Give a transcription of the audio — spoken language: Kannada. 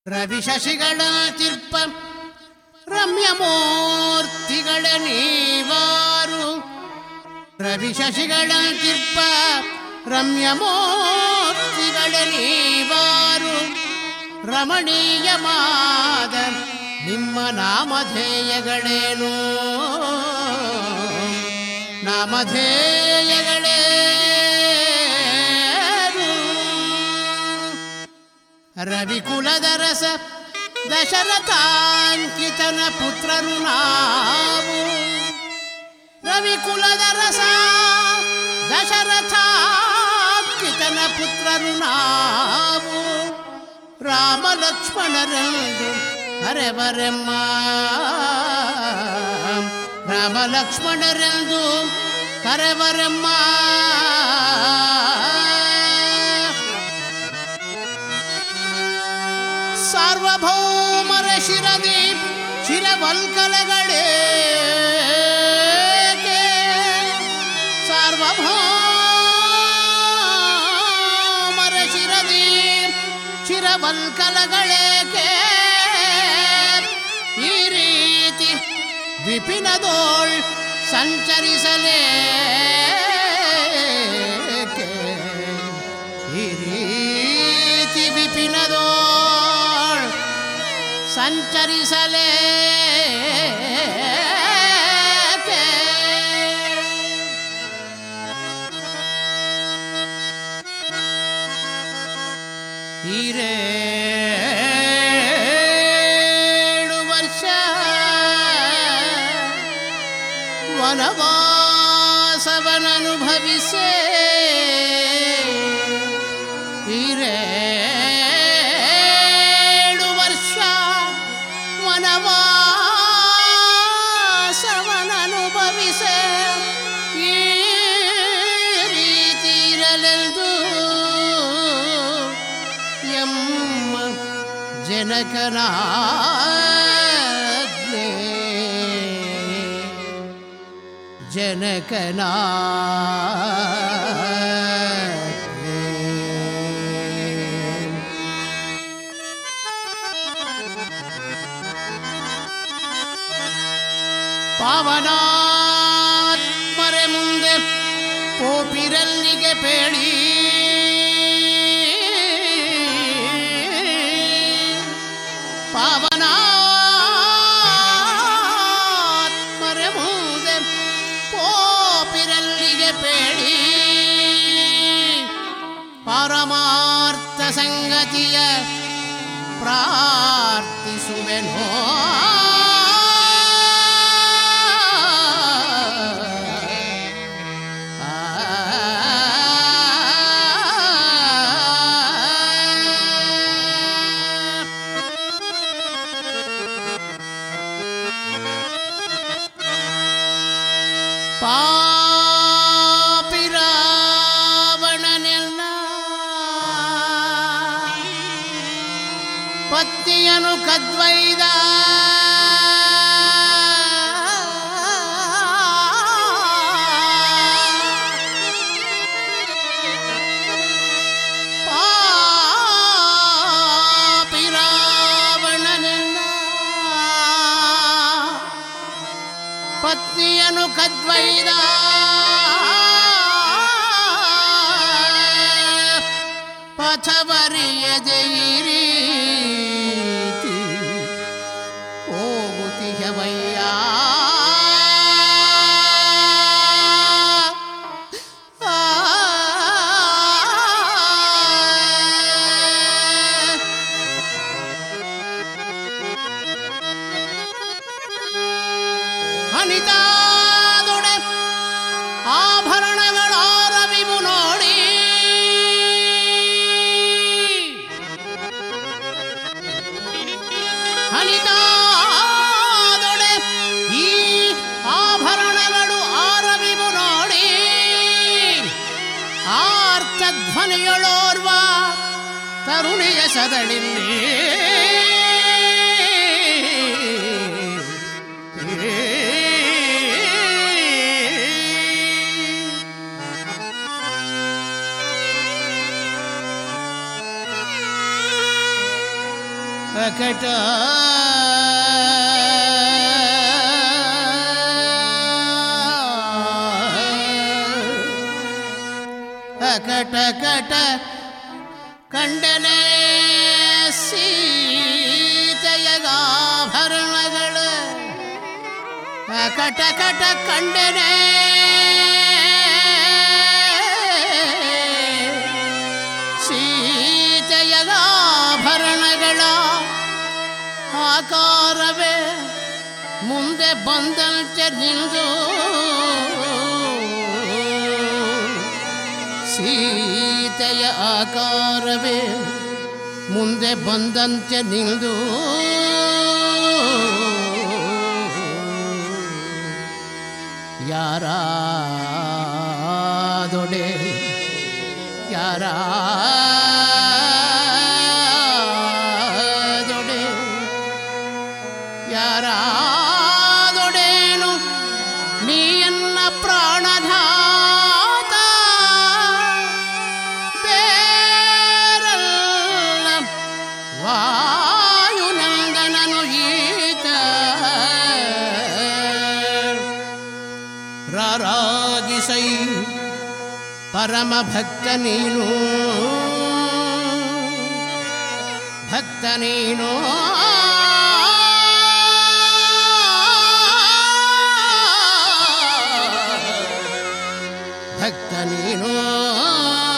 ರವಿ ಶಶಿಗಳ ತಿರ್ಪ ರಮ್ಯಮೂರ್ತಿಗಳ ನೀವಾರು ರವಿ ಶಶಿಗಳ ತಿರ್ಪ ರಮ್ಯಮೂರ್ತಿಗಳ ನೀವಾರು ರಮಣೀಯವಾದ ನಿಮ್ಮ ನಾಮಧೇಯಗಳೇನು ನಾಮಧೇಯಗಳೇನು ರವಿಕುಲದ ರಸ ದಶರಥಾಂಕಿತನ ಪುತ್ರರು ನಾವು ರವಿಕುಲದ ರಸ ದಶರಥಾಂಕಿತನ ಪುತ್ರರು ನಾವು ರಾಮ ಲಕ್ಷ್ಮಣರೆಂದು ಹರೆವರೆಮ್ಮ ರಾಮ ಲಕ್ಷ್ಮಣರೆಂದು ಕರೆವರೆಮ್ಮ ಸಾರ್ವಭೌಮರ ಶಿರದಿ ಶಿರವಲ್ಕಲಗಳೇ ಸಾರ್ವಭೌಮರ ಶಿರದಿ ಶಿರವಲ್ಕಲಗಳೇಕೆ ಈ ರೀತಿ ವಿಪಿನದೋಳ್ ಸಂಚರಿಸಲೇಕೆ ಈ ರೀತಿ ವಿಪಿನದೋಳ್ ಸಂಚರಿಸಲೇಕೆ ಹಿರೇಳು ವರ್ಷ ವನವಾಸವನನುಭವಿಸೆ ಹಿರೇಳು ವರ್ಷ ವನವಾಸವನನುಭವಿಸೆ ಈ ರೀತಿ ಇರಲೆಂದು ಎಮ್ಮ ಜನಕನಾಜ್ಞೆ ಜನಕನಾಜ್ಞೆ ಪಾವನಾತ್ಮರೆ ಮುಂದೆ ಪೋಪಿರಲ್ಲಿಗೆ ಪೇಳಿ ಪಾವನಾತ್ಮರೆ ಮುಂದೆ ಪೋಪಿರಲ್ಲಿಗೆ ಪೇಳಿ ಪರಮಾರ್ಥ ಸಂಗತಿಯ ಪ್ರಾರ್ಥಿಸುವೆನೋ ಪಾಪಿರಾವಣನೆಲ್ಲ ಪತ್ನಿಯನು ಕದ್ವೈದ ಪಾಪಿರಾವಣನೆಲ್ಲ ಪತ್ನಿಯನು ಕದ್ವೈದ ಪಥವರಿಯದೆ ಈ ರೀತಿ ಹೋಗುತ್ತಿಹವಯ್ಯ ಅನಿತಾದೊಡೆ ಆಭರಣಗಳ ರವಿವು ನೋಡಿ ಅನಿತಾದೊಡೆ ಈ ಆಭರಣಗಳು ಆರವಿವು ನೋಡಿ ಆರ್ತಧ್ವನಿಯಳೋರ್ವ ತರುಣಿಯ ಸದಳಿಲ್ಲಿ ಅಕಟ ಅಕಟ ಕಟ ಕಂಡನೆ ಸೀತೆಯಗಾಭರಣಗಳು ಕಟ ಕಟ ಕಂಡನೆ ಸೀತೆಯಗಾಭರಣಗಳ ಆಕಾರವೇ ಮುಂದೆ ಬಂದಂತೆ ನಿಂದು ಸೀತೆಯ ಆಕಾರವೇ ಮುಂದೆ ಬಂದಂತೆ ನಿಂದು ಯಾರಾದೊಡೆ ಯಾರಾದೊಡೆ ಯಾರಾದೊಡೇನು ನೀಯನ್ನ ಪ್ರಾಣಧಾತ ಬೇರಲ್ಲ ವಾಯುನಂದನನು ಈತ ರಾರಾಗಿಸೈ ಪರಮ ಭಕ್ತ ನೀನು ಭಕ್ತ ನೀನು ಭಕ್ತ ನೀನು